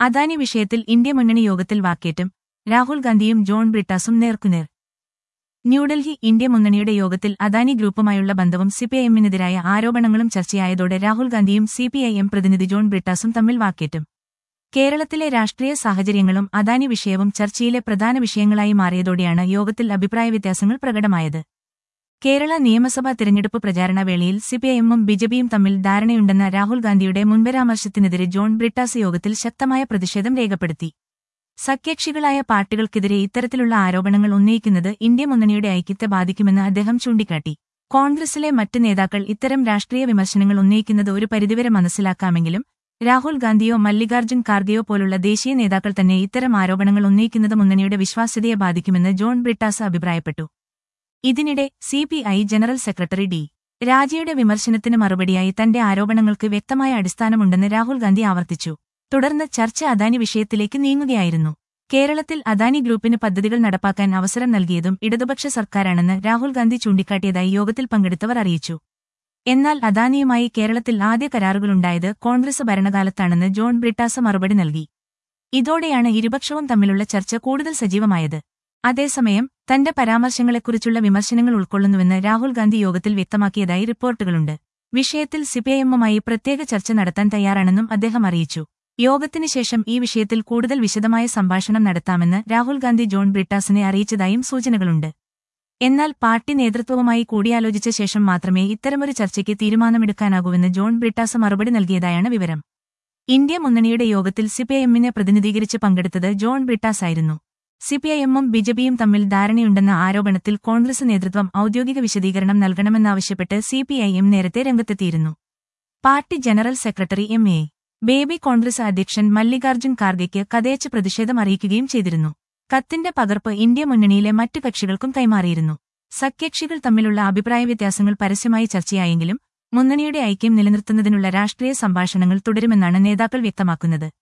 അദാനി വിഷയത്തിൽ ഇന്ത്യ മുന്നണി യോഗത്തിൽ വാക്കേറ്റം രാഹുൽ ഗാന്ധിയും ജോൺ ബ്രിട്ടാസും നേർക്കുനേർ ന്യൂഡൽഹി ഇന്ത്യ മുന്നണിയുടെ യോഗത്തിൽ അദാനി ഗ്രൂപ്പുമായുള്ള ബന്ധവും സിപിഐഎമ്മിനെതിരായ ആരോപണങ്ങളും ചർച്ചയായതോടെ രാഹുൽ ഗാന്ധിയും സിപിഐഎം പ്രതിനിധി ജോൺ ബ്രിട്ടാസും തമ്മിൽ വാക്കേറ്റം കേരളത്തിലെ രാഷ്ട്രീയ സാഹചര്യങ്ങളും അദാനി വിഷയവും ചർച്ചയിലെ പ്രധാന വിഷയങ്ങളായി മാറിയതോടെയാണ് യോഗത്തിൽ അഭിപ്രായ വ്യത്യാസങ്ങൾ പ്രകടമായത് കേരള നിയമസഭാ തിരഞ്ഞെടുപ്പ് പ്രചാരണ വേളയിൽ സിപിഐഎമ്മും ബിജെപിയും തമ്മിൽ ധാരണയുണ്ടെന്ന രാഹുൽ ഗാന്ധിയുടെ മുൻപരാമർശത്തിനെതിരെ ജോൺ ബ്രിട്ടാസ് യോഗത്തിൽ ശക്തമായ പ്രതിഷേധം രേഖപ്പെടുത്തി സഖ്യകക്ഷികളായ പാർട്ടികൾക്കെതിരെ ഇത്തരത്തിലുള്ള ആരോപണങ്ങൾ ഉന്നയിക്കുന്നത് ഇന്ത്യ മുന്നണിയുടെ ഐക്യത്തെ ബാധിക്കുമെന്ന് അദ്ദേഹം ചൂണ്ടിക്കാട്ടി കോൺഗ്രസിലെ മറ്റ് നേതാക്കൾ ഇത്തരം രാഷ്ട്രീയ വിമർശനങ്ങൾ ഉന്നയിക്കുന്നത് ഒരു പരിധിവരെ മനസ്സിലാക്കാമെങ്കിലും രാഹുൽ ഗാന്ധിയോ മല്ലികാർജ്ജുൻ ഖാർഗെയോ പോലുള്ള ദേശീയ നേതാക്കൾ തന്നെ ഇത്തരം ആരോപണങ്ങൾ ഉന്നയിക്കുന്നത് മുന്നണിയുടെ വിശ്വാസ്യതയെ ബാധിക്കുമെന്ന് ജോൺ ബ്രിട്ടാസ് അഭിപ്രായപ്പെട്ടു ഇതിനിടെ സിപിഐ ജനറൽ സെക്രട്ടറി ഡി രാജയുടെ വിമർശനത്തിന് മറുപടിയായി തന്റെ ആരോപണങ്ങൾക്ക് വ്യക്തമായ അടിസ്ഥാനമുണ്ടെന്ന് രാഹുൽ ഗാന്ധി ആവർത്തിച്ചു തുടർന്ന് ചർച്ച അദാനി വിഷയത്തിലേക്ക് നീങ്ങുകയായിരുന്നു കേരളത്തിൽ അദാനി ഗ്രൂപ്പിന് പദ്ധതികൾ നടപ്പാക്കാൻ അവസരം നൽകിയതും ഇടതുപക്ഷ സർക്കാരാണെന്ന് രാഹുൽ ഗാന്ധി ചൂണ്ടിക്കാട്ടിയതായി യോഗത്തിൽ പങ്കെടുത്തവർ അറിയിച്ചു എന്നാൽ അദാനിയുമായി കേരളത്തിൽ ആദ്യ കരാറുകളുണ്ടായത് കോൺഗ്രസ് ഭരണകാലത്താണെന്ന് ജോൺ ബ്രിട്ടാസ മറുപടി നൽകി ഇതോടെയാണ് ഇരുപക്ഷവും തമ്മിലുള്ള ചർച്ച കൂടുതൽ സജീവമായത് അതേസമയം തന്റെ പരാമർശങ്ങളെക്കുറിച്ചുള്ള വിമർശനങ്ങൾ ഉൾക്കൊള്ളുന്നുവെന്ന് രാഹുൽ ഗാന്ധി യോഗത്തിൽ വ്യക്തമാക്കിയതായി റിപ്പോർട്ടുകളുണ്ട് വിഷയത്തിൽ സിപിഐഎമ്മുമായി പ്രത്യേക ചർച്ച നടത്താൻ തയ്യാറാണെന്നും അദ്ദേഹം അറിയിച്ചു യോഗത്തിന് ശേഷം ഈ വിഷയത്തിൽ കൂടുതൽ വിശദമായ സംഭാഷണം നടത്താമെന്ന് രാഹുൽ ഗാന്ധി ജോൺ ബ്രിട്ടാസിനെ അറിയിച്ചതായും സൂചനകളുണ്ട് എന്നാൽ പാർട്ടി നേതൃത്വവുമായി കൂടിയാലോചിച്ച ശേഷം മാത്രമേ ഇത്തരമൊരു ചർച്ചയ്ക്ക് തീരുമാനമെടുക്കാനാകൂവെന്ന് ജോൺ ബ്രിട്ടാസ് മറുപടി നൽകിയതായാണ് വിവരം ഇന്ത്യ മുന്നണിയുടെ യോഗത്തിൽ സിപിഐഎമ്മിനെ പ്രതിനിധീകരിച്ച് പങ്കെടുത്തത് ജോൺ ബ്രിട്ടാസ് ആയിരുന്നു സിപിഐഎമ്മും ബിജെപിയും തമ്മിൽ ധാരണയുണ്ടെന്ന ആരോപണത്തിൽ കോൺഗ്രസ് നേതൃത്വം ഔദ്യോഗിക വിശദീകരണം നൽകണമെന്നാവശ്യപ്പെട്ട് സിപിഐഎം നേരത്തെ രംഗത്തെത്തിയിരുന്നു party general secretary M A Baby Congress അധ്യക്ഷൻ മല്ലികാർജ്ജുൻ ഖാർഗെയ്ക്ക് കഥയച്ച് പ്രതിഷേധം അറിയിക്കുകയും ചെയ്തിരുന്നു കത്തിന്റെ പകർപ്പ് ഇന്ത്യ മുന്നണിയിലെ മറ്റു കക്ഷികൾക്കും കൈമാറിയിരുന്നു സഖ്യകക്ഷികൾ തമ്മിലുള്ള അഭിപ്രായ വ്യത്യാസങ്ങൾ പരസ്യമായി ചർച്ചയായെങ്കിലും മുന്നണിയുടെ ഐക്യം നിലനിർത്തുന്നതിനുള്ള രാഷ്ട്രീയ സംഭാഷണങ്ങൾ തുടരുമെന്നാണ് നേതാക്കൾ വ്യക്തമാക്കുന്നത്